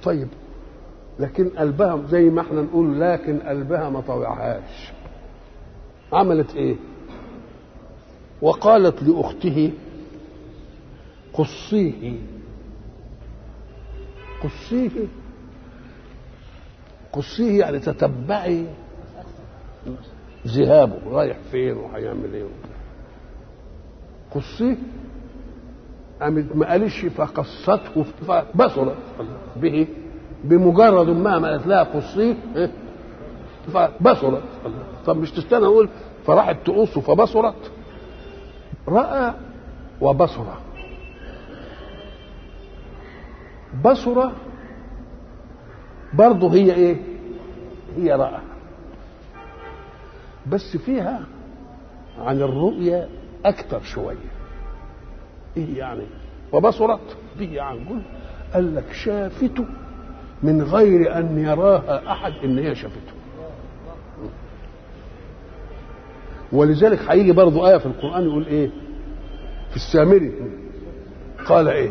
طيب لكن قلبها زي ما احنا نقول لكن قلبها ما طوعهاش عملت ايه وقالت لاخته قصيه قصيه قصيه يعني تتبعي ذهابه رايح فين وهيعمل ايه قصيه قامت ما قالش فقصته فبصرت به بمجرد ما ما قالت لها قصيه فبصرت طب مش تستنى اقول فراحت تقصه فبصرت راى وبصر بصر برضه هي ايه هي راى بس فيها عن الرؤيا اكثر شويه ايه يعني وبصرت به عن كل قال لك شافته من غير ان يراها احد ان هي شافته ولذلك هيجي برضو آية في القرآن يقول إيه؟ في السامري قال إيه؟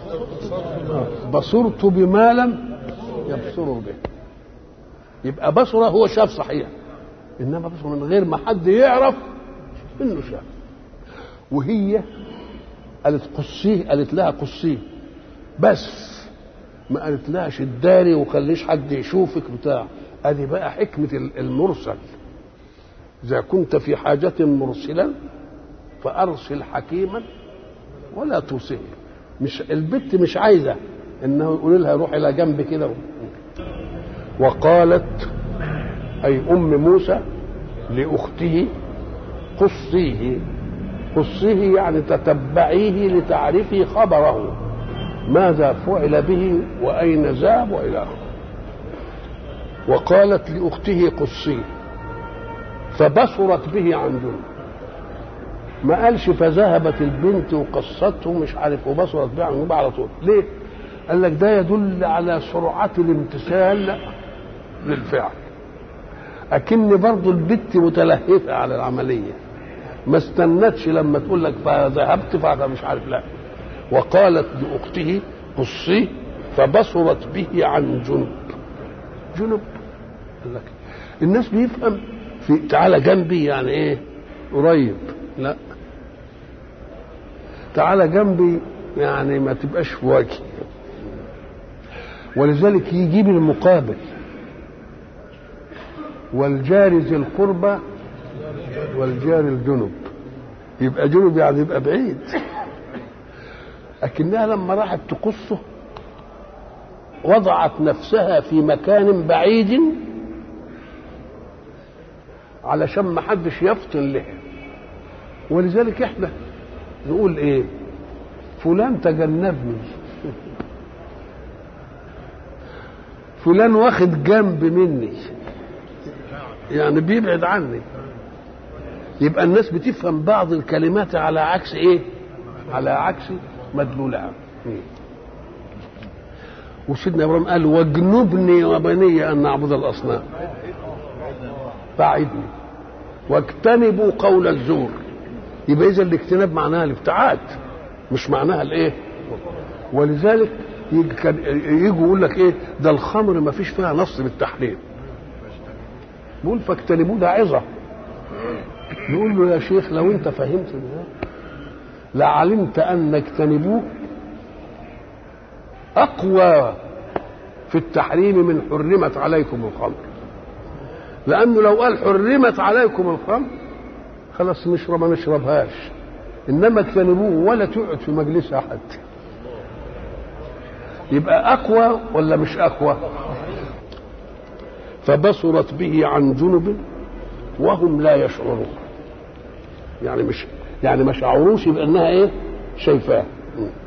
بصرت بما لم يبصروا به يبقى بصر هو شاف صحيح إنما بصر من غير ما حد يعرف إنه شاف وهي قالت قصيه قالت لها قصيه بس ما قالت لها شداري وخليش حد يشوفك بتاع ادي بقى حكمه المرسل اذا كنت في حاجه مرسلا فارسل حكيما ولا ترسله مش البت مش عايزه انه يقول لها روح الى جنب كده وقالت اي ام موسى لاخته قصيه قصيه يعني تتبعيه لتعرفي خبره ماذا فعل به واين ذهب والى اخره وقالت لاخته قصيه فبصرت به عن جنب ما قالش فذهبت البنت وقصته مش عارف وبصرت به عن جنب على طول ليه قال لك ده يدل على سرعة الامتثال للفعل أكن برضو البت متلهفة على العملية ما استنتش لما تقول لك فذهبت فمش عارف لا وقالت لأخته قصيه فبصرت به عن جنب جنب قال لك الناس بيفهم في تعالى جنبي يعني ايه قريب لا تعالى جنبي يعني ما تبقاش في وجهي ولذلك يجيب المقابل والجار ذي القربى والجار الجنب يبقى جنب يعني يبقى بعيد لكنها لما راحت تقصه وضعت نفسها في مكان بعيد علشان ما حدش يفطن لها ولذلك احنا نقول ايه فلان تجنبني فلان واخد جنب مني يعني بيبعد عني يبقى الناس بتفهم بعض الكلمات على عكس ايه على عكس مدلولها وسيدنا ابراهيم قال واجنبني وبني ان نعبد الاصنام بعدني واجتنبوا قول الزور يبقى اذا الاجتناب معناها الابتعاد مش معناها الايه ولذلك يجي كان يجوا يقول لك ايه ده الخمر ما فيش فيها نص بالتحريم بيقول فاجتنبوه ده عظه نقول له يا شيخ لو انت فهمت ده لعلمت ان اجتنبوه اقوى في التحريم من حرمت عليكم الخمر لانه لو قال حرمت عليكم الخمر خلاص نشرب ما نشربهاش انما اجتنبوه ولا تقعد في مجلس احد يبقى اقوى ولا مش اقوى فبصرت به عن جنب وهم لا يشعرون يعني مش يعني ما شعروش بانها ايه شايفاه